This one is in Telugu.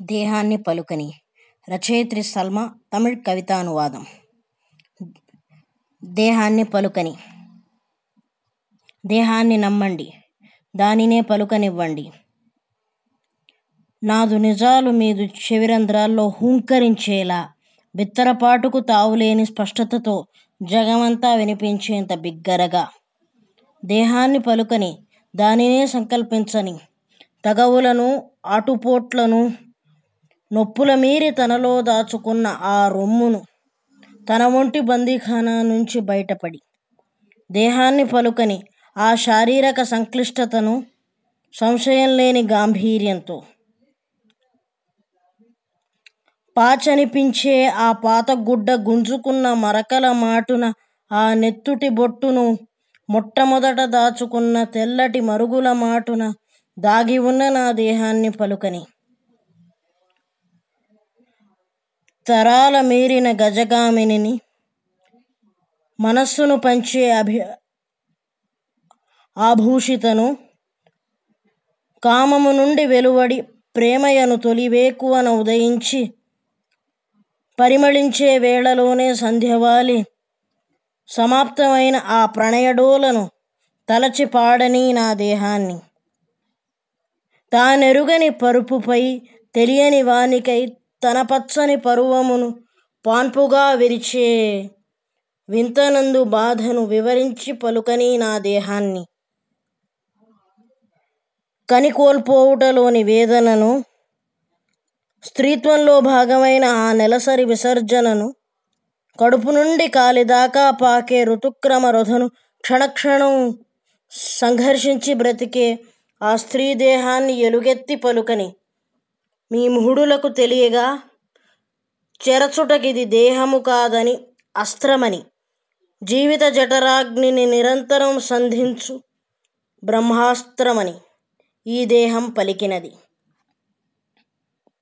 దేహాన్ని పలుకని రచయిత్రి సల్మా తమిళ్ కవితానువాదం దేహాన్ని పలుకని దేహాన్ని నమ్మండి దానినే పలుకనివ్వండి నాదు నిజాలు మీదు చెవిరంధ్రాల్లో హూంకరించేలా బిత్తరపాటుకు తావులేని స్పష్టతతో జగమంతా వినిపించేంత బిగ్గరగా దేహాన్ని పలుకని దానినే సంకల్పించని తగవులను ఆటుపోట్లను నొప్పుల మీరి తనలో దాచుకున్న ఆ రొమ్మును తన ఒంటి బందీఖానా నుంచి బయటపడి దేహాన్ని పలుకని ఆ శారీరక సంక్లిష్టతను సంశయం లేని గాంభీర్యంతో పాచనిపించే ఆ పాతగుడ్డ గుంజుకున్న మరకల మాటున ఆ నెత్తుటి బొట్టును మొట్టమొదట దాచుకున్న తెల్లటి మరుగుల మాటున దాగి ఉన్న నా దేహాన్ని పలుకని తరాల మీరిన గజగామినిని మనస్సును పంచే అభి ఆభూషితను కామము నుండి వెలువడి ప్రేమయను తొలి వేకువన ఉదయించి పరిమళించే వేళలోనే సంధ్యవాలి సమాప్తమైన ఆ ప్రణయడోలను తలచి పాడనీ నా దేహాన్ని తానెరుగని పరుపుపై తెలియని వానికై తన పచ్చని పరువమును పాన్పుగా విరిచే వింతనందు బాధను వివరించి పలుకనీ నా దేహాన్ని కని కోల్పోవుటలోని వేదనను స్త్రీత్వంలో భాగమైన ఆ నెలసరి విసర్జనను కడుపు నుండి కాలిదాకా పాకే ఋతుక్రమ రొదను క్షణక్షణం సంఘర్షించి బ్రతికే ఆ స్త్రీ దేహాన్ని ఎలుగెత్తి పలుకని మీ మూఢులకు తెలియగా చెరచుటకిది దేహము కాదని అస్త్రమని జీవిత జఠరాగ్నిని నిరంతరం సంధించు బ్రహ్మాస్త్రమని ఈ దేహం పలికినది